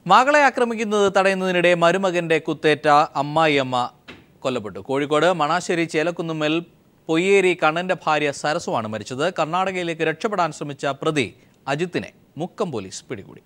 മകളെ ആക്രമിക്കുന്നത് തടയുന്നതിനിടെ മരുമകന്റെ കുത്തേറ്റ അമ്മായിയമ്മ കൊല്ലപ്പെട്ടു കോഴിക്കോട് മണാശ്ശേരി ചേലക്കുന്നുമ്മൽ പൊയ്യേരി കണ്ണന്റെ ഭാര്യ സരസുവാണ് മരിച്ചത് കർണാടകയിലേക്ക് രക്ഷപ്പെടാൻ ശ്രമിച്ച പ്രതി അജിത്തിനെ മുക്കം പോലീസ് പിടികൂടി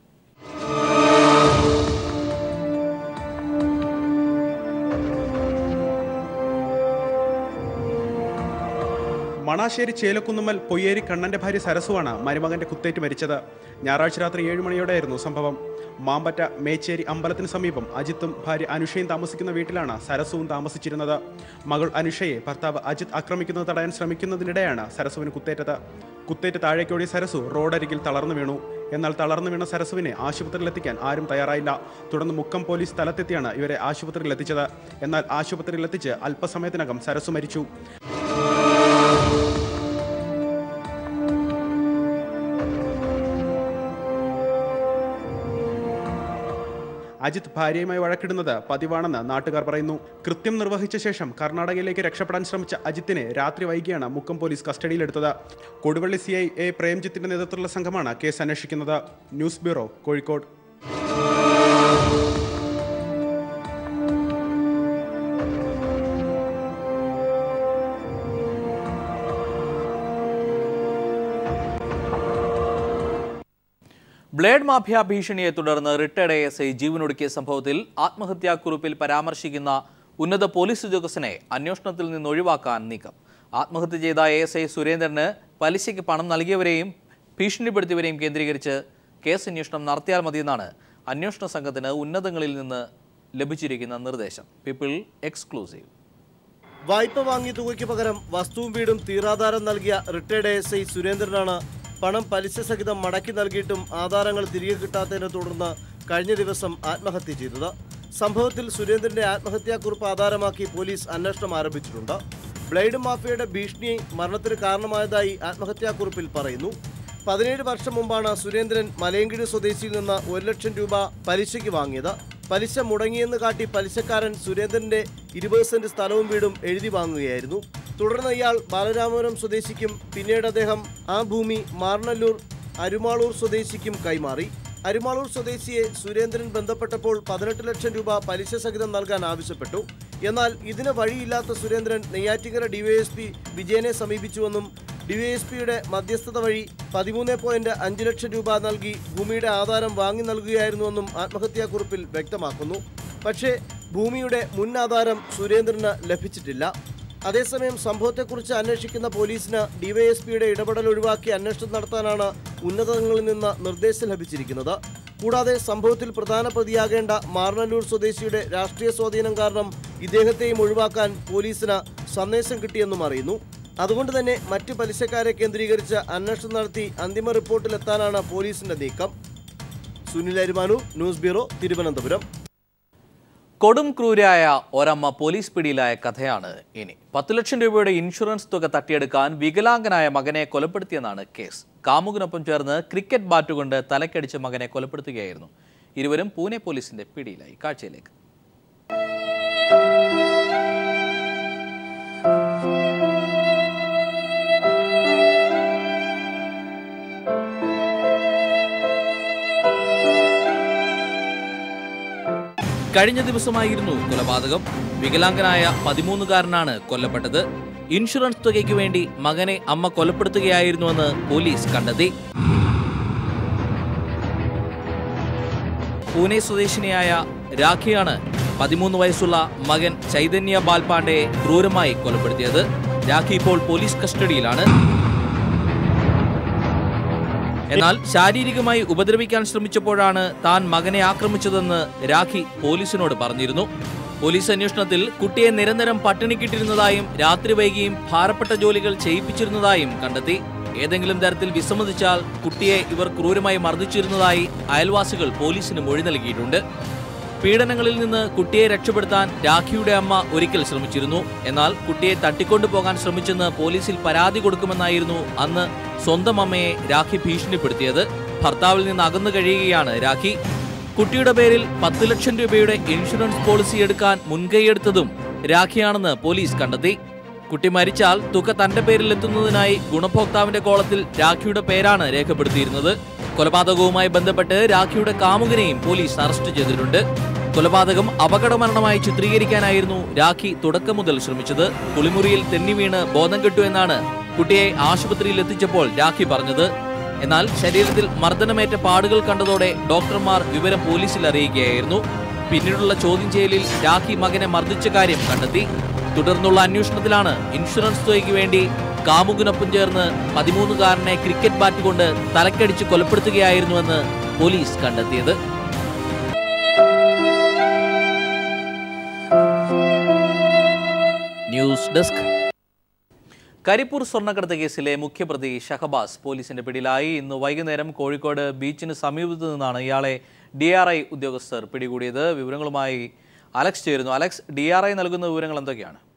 മണാശ്ശേരി ചേലക്കുന്നുമ്മൽ പൊയ്യേരി കണ്ണന്റെ ഭാര്യ സരസുവാണ് മരുമകന്റെ കുത്തേറ്റ് മരിച്ചത് ഞായറാഴ്ച രാത്രി ഏഴ് മണിയോടെയായിരുന്നു സംഭവം മാമ്പറ്റ മേച്ചേരി അമ്പലത്തിന് സമീപം അജിത്തും ഭാര്യ അനുഷയും താമസിക്കുന്ന വീട്ടിലാണ് സരസുവും താമസിച്ചിരുന്നത് മകൾ അനുഷയെ ഭർത്താവ് അജിത്ത് ആക്രമിക്കുന്നത് തടയാൻ ശ്രമിക്കുന്നതിനിടെയാണ് സരസുവിന് കുത്തേറ്റത് കുത്തേറ്റ് താഴേക്കോടിയ സരസു റോഡരികിൽ തളർന്നു വീണു എന്നാൽ തളർന്നു വീണ സരസുവിനെ ആശുപത്രിയിലെത്തിക്കാൻ ആരും തയ്യാറായില്ല തുടർന്ന് മുക്കം പോലീസ് സ്ഥലത്തെത്തിയാണ് ഇവരെ ആശുപത്രിയിൽ എത്തിച്ചത് എന്നാൽ ആശുപത്രിയിൽ എത്തിച്ച് അല്പസമയത്തിനകം സരസു മരിച്ചു അജിത് ഭാര്യയുമായി വഴക്കിടുന്നത് പതിവാണെന്ന് നാട്ടുകാർ പറയുന്നു കൃത്യം നിർവഹിച്ച ശേഷം കർണാടകയിലേക്ക് രക്ഷപ്പെടാൻ ശ്രമിച്ച അജിത്തിനെ രാത്രി വൈകിയാണ് മുക്കം പോലീസ് കസ്റ്റഡിയിലെടുത്തത് കൊടുവള്ളി സി ഐ എ പ്രേംജിത്തിന്റെ നേതൃത്വത്തിലുള്ള സംഘമാണ് കേസ് അന്വേഷിക്കുന്നത് news bureau Kozhikode blade mafia ഭീഷണിയെ തുടർന്ന് റിട്ടയർഡ് എസ് ഐ ജീവനൊടുക്കിയ സംഭവത്തിൽ ആത്മഹത്യാക്കുറിപ്പിൽ പരാമർശിക്കുന്ന ഉന്നത പോലീസ് ഉദ്യോഗസ്ഥനെ അന്വേഷണത്തിൽ നിന്ന് ഒഴിവാക്കാൻ നീക്കം ആത്മഹത്യ ചെയ്ത എ എസ് ഐ സുരേന്ദ്രന് പലിശയ്ക്ക് പണം നൽകിയവരെയും ഭീഷണിപ്പെടുത്തിയവരെയും കേന്ദ്രീകരിച്ച് കേസ് അന്വേഷണം നടത്തിയാൽ മതിയെന്നാണ് അന്വേഷണ സംഘത്തിന് ഉന്നതങ്ങളിൽ നിന്ന് ലഭിച്ചിരിക്കുന്ന നിർദ്ദേശം പീപ്പിൾ എക്സ്ക്ലൂസീവ് വായ്പ വാങ്ങിയ തുകയ്ക്ക് പകരം വസ്തുവും വീടും തീറാധാരം നൽകിയ റിട്ടയർഡ് എസ് ഐ സുരേന്ദ്രനാണ് പണം പലിശ സഹിതം മടക്കി നൽകിയിട്ടും ആധാരങ്ങൾ തിരികെ കിട്ടാത്തതിനെ തുടർന്ന് കഴിഞ്ഞ ദിവസം ആത്മഹത്യ ചെയ്തത് സംഭവത്തിൽ സുരേന്ദ്രന്റെ ആത്മഹത്യാക്കുറിപ്പ് ആധാരമാക്കി പോലീസ് അന്വേഷണം ആരംഭിച്ചിട്ടുണ്ട് ബ്ലേഡ് മാഫിയയുടെ ഭീഷണി മരണത്തിന് കാരണമായതായി ആത്മഹത്യാക്കുറിപ്പിൽ പറയുന്നു പതിനേഴ് വർഷം മുമ്പാണ് സുരേന്ദ്രൻ മലയങ്കിഴി സ്വദേശിയിൽ നിന്ന് ഒരു ലക്ഷം രൂപ പലിശയ്ക്ക് വാങ്ങിയത് പലിശ മുടങ്ങിയെന്ന് കാട്ടി പലിശക്കാരൻ സുരേന്ദ്രന്റെ ഇരുപത് സെന്റ് സ്ഥലവും വീടും എഴുതി വാങ്ങുകയായിരുന്നു തുടർന്ന് ഇയാൾ ബാലരാമപുരം സ്വദേശിക്കും പിന്നീട് അദ്ദേഹം ആ ഭൂമി മാർണല്ലൂർ അരുമാളൂർ സ്വദേശിക്കും കൈമാറി അരുമാളൂർ സ്വദേശിയെ സുരേന്ദ്രൻ ബന്ധപ്പെട്ടപ്പോൾ പതിനെട്ട് ലക്ഷം രൂപ പലിശ സഹിതം നൽകാൻ ആവശ്യപ്പെട്ടു എന്നാൽ ഇതിന് വഴിയില്ലാത്ത സുരേന്ദ്രൻ നെയ്യാറ്റിങ്കര ഡിവൈഎസ്പി വിജയനെ സമീപിച്ചുവെന്നും ഡിവൈഎസ്പിയുടെ മധ്യസ്ഥത വഴി പതിമൂന്ന് പോയിന്റ് അഞ്ച് ലക്ഷം രൂപ നൽകി ഭൂമിയുടെ ആധാരം വാങ്ങി നൽകുകയായിരുന്നുവെന്നും ആത്മഹത്യാക്കുറിപ്പിൽ വ്യക്തമാക്കുന്നു പക്ഷേ ഭൂമിയുടെ മുൻ ആധാരം സുരേന്ദ്രന് ലഭിച്ചിട്ടില്ല അതേസമയം സംഭവത്തെക്കുറിച്ച് അന്വേഷിക്കുന്ന പോലീസിന് ഡിവൈഎസ്പിയുടെ ഇടപെടൽ ഒഴിവാക്കി അന്വേഷണം നടത്താനാണ് ഉന്നതങ്ങളിൽ നിന്ന് നിർദ്ദേശം ലഭിച്ചിരിക്കുന്നത് കൂടാതെ സംഭവത്തിൽ പ്രധാന പ്രതിയാകേണ്ട മാർണല്ലൂർ സ്വദേശിയുടെ രാഷ്ട്രീയ സ്വാധീനം കാരണം ഇദ്ദേഹത്തെയും ഒഴിവാക്കാൻ പോലീസിന് സന്ദേശം കിട്ടിയെന്നും അറിയുന്നു അതുകൊണ്ട് തന്നെ മറ്റ് പലിശക്കാരെ കേന്ദ്രീകരിച്ച് അന്വേഷണം നടത്തി അന്തിമ റിപ്പോർട്ടിലെത്താനാണ് പോലീസിന്റെ നീക്കം സുനിൽ അരിമാനൂർ ന്യൂസ് ബ്യൂറോ തിരുവനന്തപുരം കൊടും ക്രൂരായ ഒരമ്മ പോലീസ് പിടിയിലായ കഥയാണ് ഇനി പത്ത് ലക്ഷം രൂപയുടെ ഇൻഷുറൻസ് തുക തട്ടിയെടുക്കാൻ വികലാംഗനായ മകനെ കൊലപ്പെടുത്തിയെന്നാണ് കേസ് കാമുകിനൊപ്പം ചേർന്ന് ക്രിക്കറ്റ് ബാറ്റുകൊണ്ട് തലക്കടിച്ച മകനെ കൊലപ്പെടുത്തുകയായിരുന്നു ഇരുവരും പൂനെ പോലീസിന്റെ പിടിയിലായി കാഴ്ചയിലേക്ക് കഴിഞ്ഞ ദിവസമായിരുന്നു കൊലപാതകം വികലാംഗനായ പതിമൂന്നുകാരനാണ് കൊല്ലപ്പെട്ടത് ഇൻഷുറൻസ് തുകയ്ക്ക് വേണ്ടി മകനെ അമ്മ കൊലപ്പെടുത്തുകയായിരുന്നുവെന്ന് പോലീസ് കണ്ടെത്തി പൂനെ സ്വദേശിനിയായ രാഖിയാണ് പതിമൂന്ന് വയസ്സുള്ള മകൻ ചൈതന്യ ബാൽപാണ്ഡെയെ ക്രൂരമായി കൊലപ്പെടുത്തിയത് രാഖി ഇപ്പോൾ പോലീസ് കസ്റ്റഡിയിലാണ് എന്നാൽ ശാരീരികമായി ഉപദ്രവിക്കാൻ ശ്രമിച്ചപ്പോഴാണ് താൻ മകനെ ആക്രമിച്ചതെന്ന് രാഖി പോലീസിനോട് പറഞ്ഞിരുന്നു പോലീസ് അന്വേഷണത്തിൽ കുട്ടിയെ നിരന്തരം പട്ടിണിക്കിട്ടിരുന്നതായും രാത്രി വൈകിയും ഭാരപ്പെട്ട ജോലികൾ ചെയ്യിപ്പിച്ചിരുന്നതായും കണ്ടെത്തി ഏതെങ്കിലും തരത്തിൽ വിസമ്മതിച്ചാൽ കുട്ടിയെ ഇവർ ക്രൂരമായി മർദ്ദിച്ചിരുന്നതായി അയൽവാസികൾ പോലീസിന് മൊഴി നൽകിയിട്ടുണ്ട് പീഡനങ്ങളിൽ നിന്ന് കുട്ടിയെ രക്ഷപ്പെടുത്താൻ രാഖിയുടെ അമ്മ ഒരിക്കൽ ശ്രമിച്ചിരുന്നു എന്നാൽ കുട്ടിയെ തട്ടിക്കൊണ്ടുപോകാൻ ശ്രമിച്ചെന്ന് പോലീസിൽ പരാതി കൊടുക്കുമെന്നായിരുന്നു അന്ന് സ്വന്തം അമ്മയെ രാഖി ഭീഷണിപ്പെടുത്തിയത് ഭർത്താവിൽ നിന്ന് അകന്നു കഴിയുകയാണ് രാഖി കുട്ടിയുടെ പേരിൽ പത്ത് ലക്ഷം രൂപയുടെ ഇൻഷുറൻസ് പോളിസി എടുക്കാൻ മുൻകൈയെടുത്തതും രാഖിയാണെന്ന് പോലീസ് കണ്ടെത്തി കുട്ടി മരിച്ചാൽ തുക തന്റെ പേരിൽ എത്തുന്നതിനായി ഗുണഭോക്താവിന്റെ കോളത്തിൽ രാഖിയുടെ പേരാണ് രേഖപ്പെടുത്തിയിരുന്നത് കൊലപാതകവുമായി ബന്ധപ്പെട്ട് രാഖിയുടെ കാമുകനെയും പോലീസ് അറസ്റ്റ് ചെയ്തിട്ടുണ്ട് കൊലപാതകം അപകടമരണമായി ചിത്രീകരിക്കാനായിരുന്നു രാഖി തുടക്കം മുതൽ ശ്രമിച്ചത് കുളിമുറിയിൽ തെന്നി വീണ് ബോധം കെട്ടു എന്നാണ് കുട്ടിയെ ആശുപത്രിയിൽ എത്തിച്ചപ്പോൾ രാഖി പറഞ്ഞത് എന്നാൽ ശരീരത്തിൽ മർദ്ദനമേറ്റ പാടുകൾ കണ്ടതോടെ ഡോക്ടർമാർ വിവരം പോലീസിൽ അറിയിക്കുകയായിരുന്നു പിന്നീടുള്ള ചോദ്യം ചെയ്യലിൽ രാഖി മകനെ മർദ്ദിച്ച കാര്യം കണ്ടെത്തി തുടർന്നുള്ള അന്വേഷണത്തിലാണ് ഇൻഷുറൻസ് തുകയ്ക്ക് വേണ്ടി കാമുകിനൊപ്പം ചേർന്ന് പതിമൂന്നുകാരനെ ക്രിക്കറ്റ് ബാറ്റ് കൊണ്ട് തലക്കടിച്ച് കൊലപ്പെടുത്തുകയായിരുന്നുവെന്ന് പോലീസ് കണ്ടെത്തിയത് ന്യൂസ് ഡെസ്ക് കരിപ്പൂർ സ്വർണ്ണക്കടത്ത് കേസിലെ മുഖ്യപ്രതി ഷഹബാസ് പോലീസിന്റെ പിടിയിലായി ഇന്ന് വൈകുന്നേരം കോഴിക്കോട് ബീച്ചിന് സമീപത്തു നിന്നാണ് ഇയാളെ ഡി ആർ ഐ ഉദ്യോഗസ്ഥർ പിടികൂടിയത് വിവരങ്ങളുമായി അലക്സ് ചേരുന്നു അലക്സ് ഡി ആർ ഐ നൽകുന്ന വിവരങ്ങൾ എന്തൊക്കെയാണ്